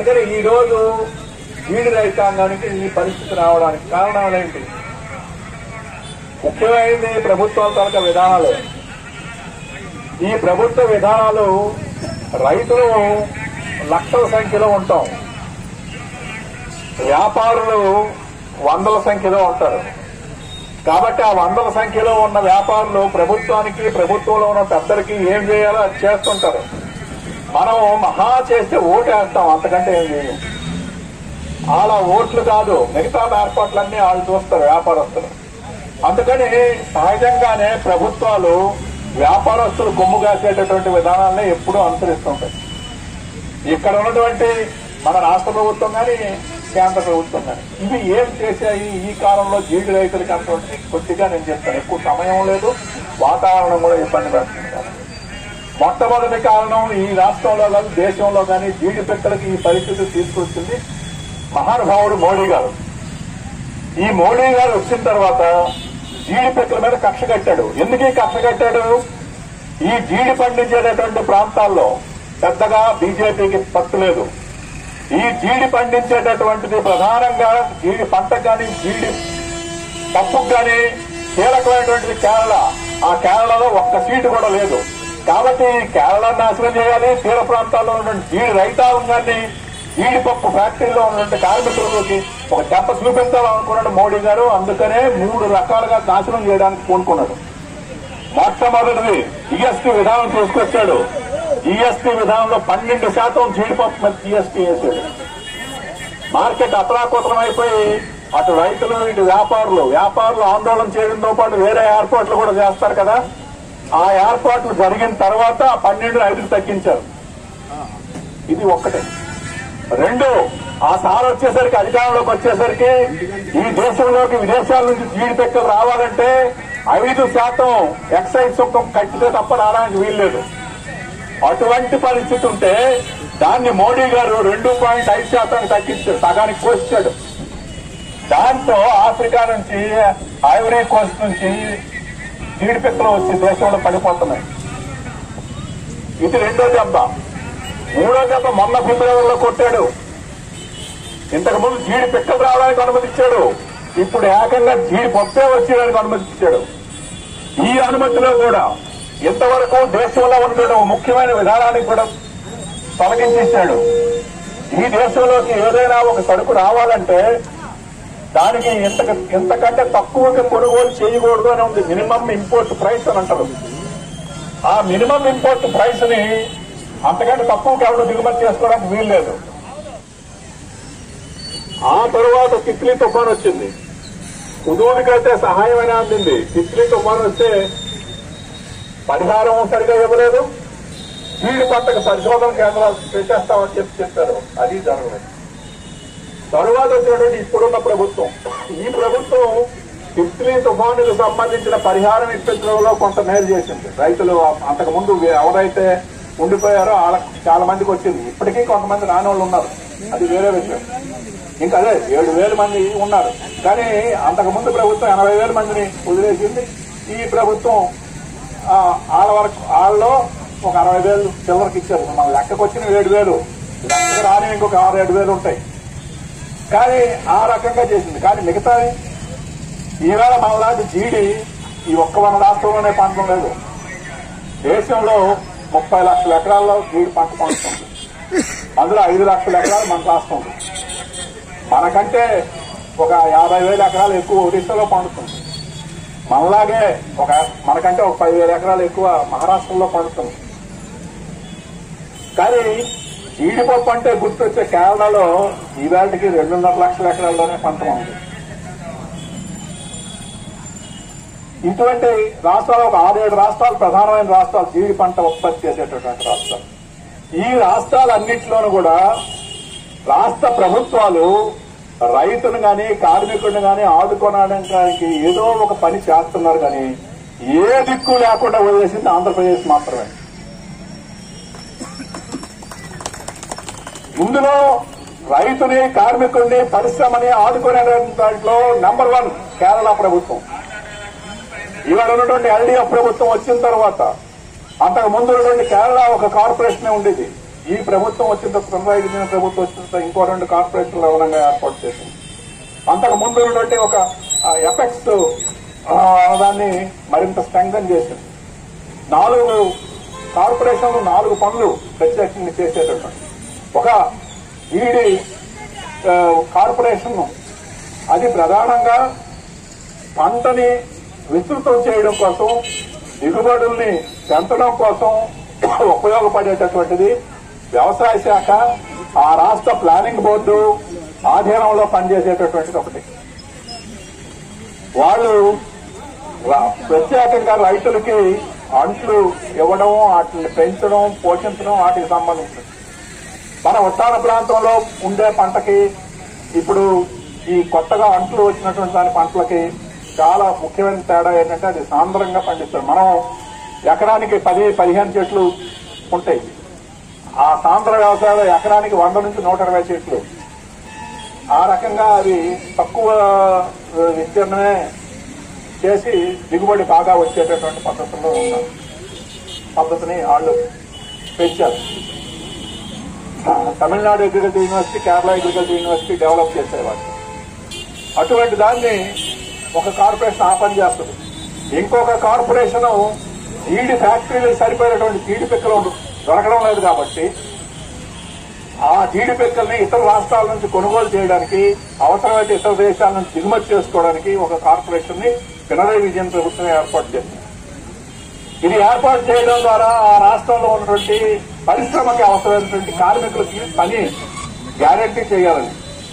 అందుకని ఈ రోజు జీడి రైతాంగానికి ఈ పరిస్థితి రావడానికి కారణాలు ఏంటి ముఖ్యమైనది ప్రభుత్వాల తాలూకా విధానాలే ఈ ప్రభుత్వ విధానాలు రైతులు లక్షల సంఖ్యలో ఉంటాం వ్యాపారులు వందల సంఖ్యలో ఉంటారు కాబట్టి ఆ వందల సంఖ్యలో ఉన్న వ్యాపారులు ప్రభుత్వానికి ప్రభుత్వంలో ఉన్న పెద్దలకి ఏం చేయాలో అది చేస్తుంటారు మనం మహా చేస్తే ఓటు వేస్తాం అంతకంటే ఏం చేయం అలా ఓట్లు కాదు మిగతా ఏర్పాట్లన్నీ వాళ్ళు చూస్తారు వ్యాపారస్తులు అందుకని సహజంగానే ప్రభుత్వాలు వ్యాపారస్తులు కొమ్ము కాసేటటువంటి విధానాలనే ఎప్పుడూ అనుసరిస్తుంటాయి ఇక్కడ ఉన్నటువంటి మన రాష్ట్ర ప్రభుత్వం కానీ కేంద్ర ప్రభుత్వం కానీ ఇవి ఏం చేశాయి ఈ కాలంలో జీడి రైతులకి అటువంటి కొద్దిగా నేను చెప్తాను ఎక్కువ సమయం లేదు వాతావరణం కూడా ఇబ్బంది పెడుతుంది కాబట్టి. మొట్టమొదటి కారణం ఈ రాష్ట్రంలో కానీ దేశంలో కానీ జీడి పెట్టలకు ఈ పరిస్థితి తీసుకొచ్చింది మహానుభావుడు మోడీ గారు ఈ మోడీ గారు వచ్చిన తర్వాత జీడి పెట్టల మీద కక్ష కట్టాడు ఎందుకు ఈ కక్ష కట్టాడు ఈ జీడి పండించేటటువంటి ప్రాంతాల్లో పెద్దగా బీజేపీకి పట్టు లేదు ఈ జీడి పండించేటటువంటిది ప్రధానంగా జీడి పంటకు కానీ జీడి పప్పుకు కానీ కీలకమైనటువంటిది కేరళ ఆ కేరళలో ఒక్క సీటు కూడా లేదు కాబట్టి ఈ కేరళ నాశనం చేయాలి తీర ప్రాంతాల్లో ఉన్నటువంటి జీడి రైతాంగాన్ని జీడిపప్పు ఫ్యాక్టరీలో ఉన్నటువంటి కార్మికులకి ఒక దెబ్బ చూపించాలనుకున్నాడు మోడీ గారు అందుకనే మూడు రకాలుగా నాశనం చేయడానికి పూనుకున్నాడు మొట్టమొదటిది జిఎస్టీ విధానం తీసుకొచ్చాడు జిఎస్టీ విధానంలో పన్నెండు శాతం జీడిపప్పు మీద జిఎస్టీ వేసాడు మార్కెట్ అతలాకుతలం అయిపోయి అటు రైతులు ఇటు వ్యాపారులు వ్యాపారులు ఆందోళన చేయడంతో పాటు వేరే ఏర్పాట్లు కూడా చేస్తారు కదా ఆ ఏర్పాట్లు జరిగిన తర్వాత ఆ పన్నెండు ఐదుకు తగ్గించారు ఇది ఒక్కటే రెండు ఆ సార్ వచ్చేసరికి అధికారంలోకి వచ్చేసరికి ఈ దేశంలోకి విదేశాల నుంచి జీడి పెక్కలు రావాలంటే ఐదు శాతం ఎక్సైజ్ సుంకం కట్టితే తప్ప రావడానికి వీల్లేదు అటువంటి పరిస్థితి ఉంటే దాన్ని మోడీ గారు రెండు పాయింట్ ఐదు శాతానికి తగ్గించాడు సగానికి కోసాడు దాంతో ఆఫ్రికా నుంచి ఐవరీ కోస్ట్ నుంచి జీడిపిక్కలు వచ్చి దేశంలో పడిపోతున్నాయి ఇది రెండో దెబ్బ మూడో దెబ్బ మొన్న ఫిబ్రవరిలో కొట్టాడు ఇంతకు ముందు జీడి పిక్కలు రావడానికి అనుమతిచ్చాడు ఇప్పుడు ఏకంగా జీడి పప్పే వచ్చేయడానికి అనుమతిచ్చాడు ఈ అనుమతిలో కూడా ఇంతవరకు దేశంలో ఉన్న ముఖ్యమైన విధానానికి కూడా తొలగించేశాడు ఈ దేశంలోకి ఏదైనా ఒక సరుకు రావాలంటే దానికి ఇంత ఇంతకంటే తక్కువకి కొనుగోలు చేయకూడదు అని ఉంది మినిమం ఇంపోర్ట్ ప్రైస్ అని అంటారు ఆ మినిమం ఇంపోర్ట్ ప్రైస్ ని అంతకంటే తక్కువకి ఎవరు దిగుమతి చేసుకోవడానికి వీల్లేదు ఆ తరువాత తిత్లీ తుఫాన్ వచ్చింది కుదురుడికైతే సహాయమైనా అందింది తిత్లీ తుఫాన్ వస్తే పరిహారం సరిగా ఇవ్వలేదు జీడి పంటకు పరిశోధన కేంద్రాలు పెట్టేస్తామని చెప్పి చెప్పారు అది జరగలేదు తరువాత వచ్చినటువంటి ఇప్పుడున్న ప్రభుత్వం ఈ ప్రభుత్వం తిత్లీ తుఫానుకు సంబంధించిన పరిహారం ఇప్పించడంలో కొంత మేలు చేసింది రైతులు అంతకుముందు ఎవరైతే ఉండిపోయారో వాళ్ళకి చాలా మందికి వచ్చింది ఇప్పటికీ కొంతమంది రాని వాళ్ళు ఉన్నారు అది వేరే విషయం ఇంకా అదే ఏడు వేల మంది ఉన్నారు కానీ అంతకుముందు ప్రభుత్వం ఎనభై వేల మందిని వదిలేసింది ఈ ప్రభుత్వం ఆ, వాళ్ళ వరకు వాళ్ళలో ఒక అరవై వేలు చిల్లరకి ఇచ్చారు మన లెక్కకు వచ్చిన ఏడు వేలు లెక్కకు రాని ఇంకొక ఆరు ఏడు వేలు ఉంటాయి కానీ ఆ రకంగా చేసింది కానీ మిగతా ఈవేళ మనలాంటి జీడి ఈ ఒక్క మన రాష్ట్రంలోనే పంటం లేదు దేశంలో ముప్పై లక్షల ఎకరాల్లో జీడి పంట పండుతుంది అందులో ఐదు లక్షల ఎకరాలు మన రాష్ట్రం ఉంది. మనకంటే ఒక యాభై వేల ఎకరాలు ఎక్కువ ఒడిశాలో పండుతుంది మనలాగే ఒక మనకంటే ఒక పదివేల ఎకరాలు ఎక్కువ మహారాష్ట్రలో పండుతుంది కానీ జీడిపప్పు అంటే గుర్తొచ్చే కేరళలో ఈవేళకి రెండున్నర లక్షల ఎకరాల్లోనే పంట ఉంది ఇటువంటి రాష్ట్రాలు ఒక ఆరేడు రాష్ట్రాలు ప్రధానమైన రాష్ట్రాలు జీడి పంట ఉత్పత్తి చేసేటటువంటి రాష్ట్రాలు ఈ రాష్ట్రాలన్నింటిలోనూ కూడా రాష్ట్ర ప్రభుత్వాలు రైతును గాని కార్మికుడిని గాని ఆదుకోవడానికి ఏదో ఒక పని చేస్తున్నారు కానీ ఏ దిక్కు లేకుండా వదిలేసింది ఆంధ్రప్రదేశ్ మాత్రమే ఇందులో రైతుని కార్మికుడిని పరిశ్రమని ఆదుకునే దాంట్లో నంబర్ వన్ కేరళ ప్రభుత్వం ఇవాళ ఉన్నటువంటి ఎల్డీఎఫ్ ప్రభుత్వం వచ్చిన తర్వాత అంతకు ముందు ఉన్నటువంటి కేరళ ఒక కార్పొరేషన్ ఉండేది ఈ ప్రభుత్వం వచ్చిన తర్వాత పినరాయి విజయన్ ప్రభుత్వం వచ్చిన తర్వాత ఇంకో రెండు కార్పొరేషన్లు అదనంగా ఏర్పాటు చేసింది అంతకు ముందు ఉన్నటువంటి ఒక ఎఫెక్ట్స్ దాన్ని మరింత స్ట్రెంగ్థన్ చేసింది నాలుగు కార్పొరేషన్లు నాలుగు పనులు ప్రత్యేకంగా చేసేటటువంటి ఒక ఈడీ ఆ, కార్పొరేషన్ అది ప్రధానంగా పంటని విస్తృతం చేయడం కోసం దిగుబడుల్ని పెంచడం కోసం ఉపయోగపడేటటువంటిది వ్యవసాయ శాఖ ఆ రాష్ట్ర ప్లానింగ్ బోర్డు ఆధీనంలో పనిచేసేటటువంటిది ఒకటి వాళ్ళు రా- ప్రత్యేకంగా రైతులకి అంట్లు ఇవ్వడం వాటిని పెంచడం పోషించడం వాటికి సంబంధించింది మన ఉత్తాన ప్రాంతంలో ఉండే పంటకి ఇప్పుడు ఈ కొత్తగా అంట్లు వచ్చినటువంటి దాని పంటలకి చాలా ముఖ్యమైన తేడా ఏంటంటే అది సాంద్రంగా పండిస్తారు మనం ఎకరానికి పది పదిహేను చెట్లు ఉంటాయి ఆ సాంద్ర వ్యవసాయంలో ఎకరానికి వంద నుంచి నూట ఇరవై చెట్లు ఆ రకంగా అవి తక్కువ ఆ, విస్తీర్ణమే చేసి దిగుబడి బాగా వచ్చేటటువంటి పద్ధతుల్లో ఉన్నారు పద్ధతిని వాళ్ళు పెంచారు ఆ, Tamil Nadu agriculture university Kerala agriculture university develop చేసేవాళ్ళు అటువంటి దాన్ని ఒక కార్పొరేషన్ ఆ పని చేస్తుంది ఇంకొక కార్పొరేషన్ ఈడి ఫ్యాక్టరీలు సరిపోయినటువంటి జీడి పిక్కలు దొరకడం లేదు కాబట్టి ఆ జీడి పిక్కల్ని ఇతర రాష్ట్రాల నుంచి కొనుగోలు చేయడానికి అవసరమైతే ఇతర దేశాల నుంచి దిగుమతి చేసుకోవడానికి ఒక కార్పొరేషన్ ని పినరై విజయన్ ప్రభుత్వం ఏర్పాటు చేసింది ఇది ఏర్పాటు చేయడం ద్వారా ఆ రాష్ట్రంలో ఉన్నటువంటి పరిశ్రమకి అవసరమైనటువంటి కార్మికులకి పని గ్యారంటీ చేయాలని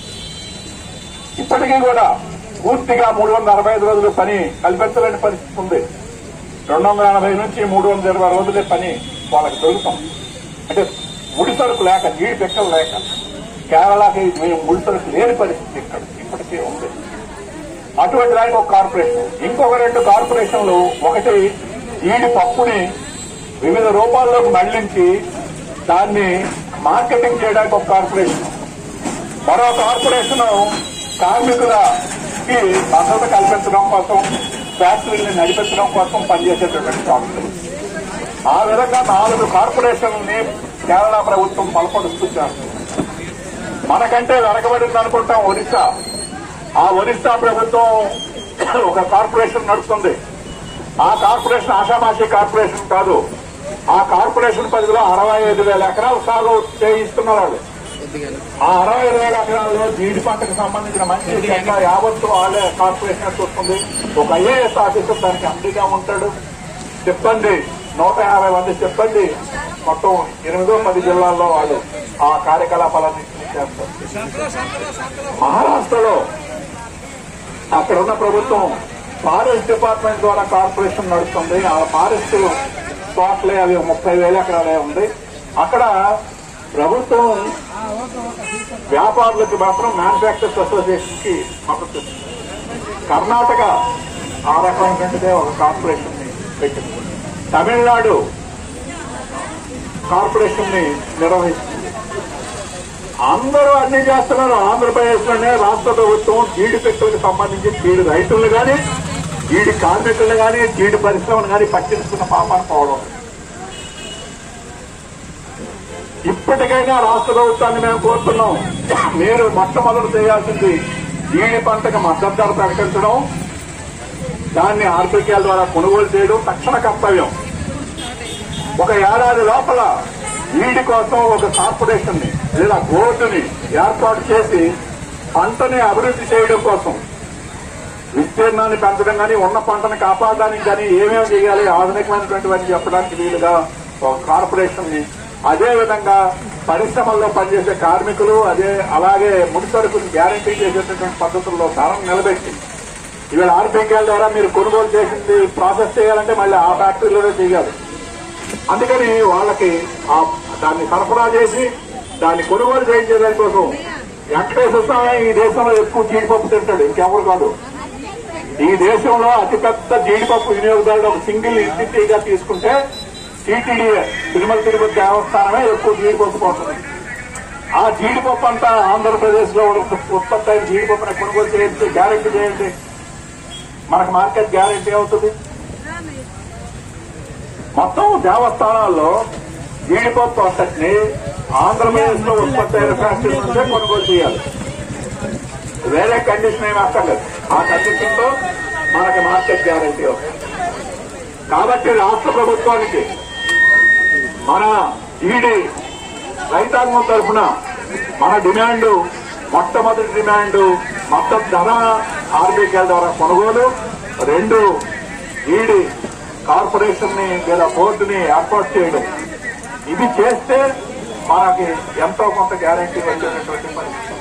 ఇప్పటికీ కూడా పూర్తిగా మూడు వందల అరవై ఐదు రోజులు పని కల్పించలేని పరిస్థితి ఉంది రెండు వందల ఎనభై నుంచి మూడు వందల ఇరవై రోజులే పని వాళ్ళకి దొరుకుతాం అంటే ముడి సరుకు లేక నీటి పెక్కలు లేక కేరళకి మేము ముడి సరుకు లేని పరిస్థితి ఇక్కడ ఇప్పటికీ ఉంది అటువంటి దానికి ఒక కార్పొరేషన్ ఇంకొక రెండు కార్పొరేషన్లు ఒకటి ఈడి పప్పుని వివిధ రూపాల్లోకి మళ్లించి దాన్ని మార్కెటింగ్ చేయడానికి ఒక కార్పొరేషన్ మరో కార్పొరేషన్ కార్మికులకి భద్రత కల్పించడం కోసం ఫ్యాక్టరీని నడిపించడం కోసం పనిచేసేటటువంటి సంస్థలు ఆ విధంగా నాలుగు కార్పొరేషన్లని కేరళ ప్రభుత్వం బలపరుస్తూ చేస్తుంది మనకంటే వెనకబడింది అనుకుంటాం ఒరిస్సా ఆ ఒరిస్సా ప్రభుత్వం ఒక కార్పొరేషన్ నడుస్తుంది ఆ కార్పొరేషన్ ఆషామాషి కార్పొరేషన్ కాదు ఆ కార్పొరేషన్ పరిధిలో అరవై ఐదు వేల ఎకరాలు సాగు చేయిస్తున్నారు వాళ్ళు ఆ అరవై ఐదు వేల ఎకరాల్లో జీడి పంటకు సంబంధించిన మంచి చెడ్డ యావత్తు వాళ్ళే కార్పొరేషన్ చూస్తుంది ఒక ఐఏఎస్ ఆఫీసర్ దానికి అండిగా ఉంటాడు సిబ్బంది నూట యాభై మంది సిబ్బంది మొత్తం ఎనిమిదో పది జిల్లాల్లో వాళ్ళు ఆ కార్యకలాపాలన్నీ చేస్తారు మహారాష్ట్రలో అక్కడ ఉన్న ప్రభుత్వం ఫారెస్ట్ డిపార్ట్మెంట్ ద్వారా కార్పొరేషన్ నడుస్తుంది ఆ ఫారెస్ట్ స్పాట్లే అవి ముప్పై వేల ఎకరాలే ఉంది అక్కడ ప్రభుత్వం వ్యాపారులకు మాత్రం మ్యానుఫ్యాక్చర్స్ అసోసియేషన్ కి మద్దతు ఇస్తుంది. కర్ణాటక ఆ రకమైనటువంటిదే ఒక కార్పొరేషన్ ని పెట్టింది తమిళనాడు కార్పొరేషన్ ని నిర్వహిస్తుంది అందరూ అన్ని చేస్తున్నారు ఆంధ్రప్రదేశ్ లోనే రాష్ట్ర ప్రభుత్వం జీడి పెట్టులకు సంబంధించి జీడి రైతులు గాని జీడి కార్మికులు గాని జీడి పరిశ్రమను గాని పట్టించుకున్న పాపాన్ని పోవడం ఇప్పటికైనా రాష్ట్ర ప్రభుత్వాన్ని మేము కోరుతున్నాం మీరు మొట్టమొదటి చేయాల్సింది జీడి పంటకు మద్దతు ధర ప్రకటించడం దాన్ని ఆర్బికేల ద్వారా కొనుగోలు చేయడం తక్షణ కర్తవ్యం ఒక ఏడాది లోపల వీడి కోసం ఒక కార్పొరేషన్ ని లేదా బోర్డుని ఏర్పాటు చేసి పంటని అభివృద్ధి చేయడం కోసం విస్తీర్ణాన్ని పెంచడం కానీ ఉన్న పంటను కాపాడడానికి కానీ ఏమేమి చేయాలి ఆధునికమైనటువంటి చెప్పడానికి వీలుగా ఒక కార్పొరేషన్ ని అదే విధంగా పరిశ్రమల్లో పనిచేసే కార్మికులు అదే అలాగే ముడి సరుకులు గ్యారంటీ చేసేటటువంటి పద్ధతుల్లో ధరను నిలబెట్టి ఇవాళ ఆర్బీకేల ద్వారా మీరు కొనుగోలు చేసింది ప్రాసెస్ చేయాలంటే మళ్ళీ ఆ ఫ్యాక్టరీలోనే చేయాలి అందుకని వాళ్ళకి ఆ దాన్ని సరఫరా చేసి దాన్ని కొనుగోలు చేయించే దానికోసం వెంకటేశ్వర స్వామి ఈ దేశంలో ఎక్కువ జీడిపప్పు తింటాడు ఇంకెవరు కాదు ఈ దేశంలో అతిపెద్ద జీడిపప్పు వినియోగదారుడు ఒక సింగిల్ ఎంటిటీగా తీసుకుంటే టీటీడీఏ తిరుమల తిరుపతి దేవస్థానమే ఎక్కువ జీడిపప్పు పోతుంది ఆ జీడిపప్పు అంతా ఆంధ్రప్రదేశ్ లో ఉత్పత్తి అయిన జీడిపప్పుని కొనుగోలు చేయండి గ్యారెంటీ చేయండి మనకు మార్కెట్ గ్యారెంటీ అవుతుంది మొత్తం దేవస్థానాల్లో జీడిపప్పు అంతటిని ఆంధ్రప్రదేశ్ లో ఉత్పత్తి అయిన ఫ్యాక్టరీ నుంచే కొనుగోలు చేయాలి వేరే కండిషన్ ఏమి అక్కర్లేదు ఆ కండిషన్ తో మనకి మార్కెట్ గ్యారంటీ వస్తుంది కాబట్టి రాష్ట్ర ప్రభుత్వానికి మన ఈడీ రైతాంగం తరఫున మన డిమాండ్ మొట్టమొదటి డిమాండ్ మొత్తం ధన ఆర్బీకేల ద్వారా కొనుగోలు రెండు ఈడీ కార్పొరేషన్ ని లేదా బోర్డుని ఏర్పాటు చేయడం ఇది చేస్తే మనకి ఎంతో కొంత గ్యారంటీ వచ్చేటటువంటి పరిస్థితి